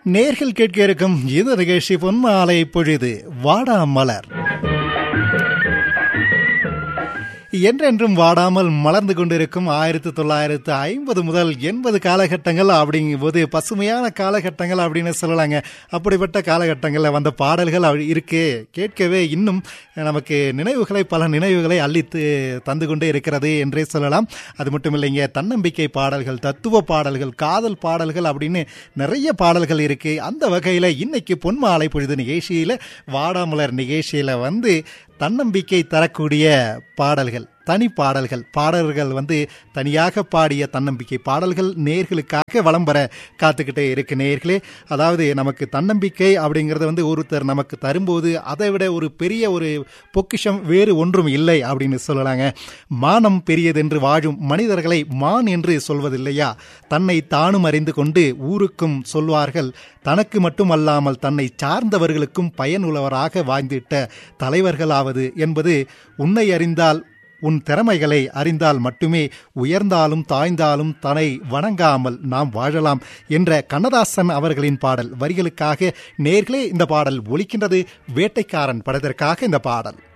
நேர்கள் கேட்க இருக்கும் இந்த நிகழ்ச்சி பொன்மாலை பொழுது வாடா மலர் என்றென்றும் வாடாமல் மலர்ந்து கொண்டிருக்கும் ஆயிரத்தி தொள்ளாயிரத்து ஐம்பது முதல் எண்பது காலகட்டங்கள் அப்படிங்கும்போது பசுமையான காலகட்டங்கள் அப்படின்னு சொல்லலாங்க அப்படிப்பட்ட காலகட்டங்களில் வந்த பாடல்கள் அப்படி இருக்கு கேட்கவே இன்னும் நமக்கு நினைவுகளை பல நினைவுகளை அள்ளித்து தந்து கொண்டே இருக்கிறது என்றே சொல்லலாம் அது மட்டும் இல்லைங்க தன்னம்பிக்கை பாடல்கள் தத்துவ பாடல்கள் காதல் பாடல்கள் அப்படின்னு நிறைய பாடல்கள் இருக்கு அந்த வகையில் இன்னைக்கு பொன்மாலை பொழுது நிகழ்ச்சியில் வாடாமலர் நிகழ்ச்சியில் வந்து தன்னம்பிக்கை தரக்கூடிய பாடல்கள் தனி பாடல்கள் பாடல்கள் வந்து தனியாக பாடிய தன்னம்பிக்கை பாடல்கள் நேர்களுக்காக வலம் பெற காத்துக்கிட்டே இருக்கு நேர்களே அதாவது நமக்கு தன்னம்பிக்கை அப்படிங்கிறது வந்து ஒருத்தர் நமக்கு தரும்போது அதை விட ஒரு பெரிய ஒரு பொக்கிஷம் வேறு ஒன்றும் இல்லை அப்படின்னு சொல்லலாங்க மானம் பெரியதென்று வாழும் மனிதர்களை மான் என்று சொல்வதில்லையா தன்னை தானும் அறிந்து கொண்டு ஊருக்கும் சொல்வார்கள் தனக்கு மட்டுமல்லாமல் தன்னை சார்ந்தவர்களுக்கும் பயனுள்ளவராக வாழ்ந்திட்ட தலைவர்களாவது என்பது உன்னை அறிந்தால் உன் திறமைகளை அறிந்தால் மட்டுமே உயர்ந்தாலும் தாய்ந்தாலும் தன்னை வணங்காமல் நாம் வாழலாம் என்ற கண்ணதாசன் அவர்களின் பாடல் வரிகளுக்காக நேர்களே இந்த பாடல் ஒலிக்கின்றது வேட்டைக்காரன் படத்திற்காக இந்த பாடல்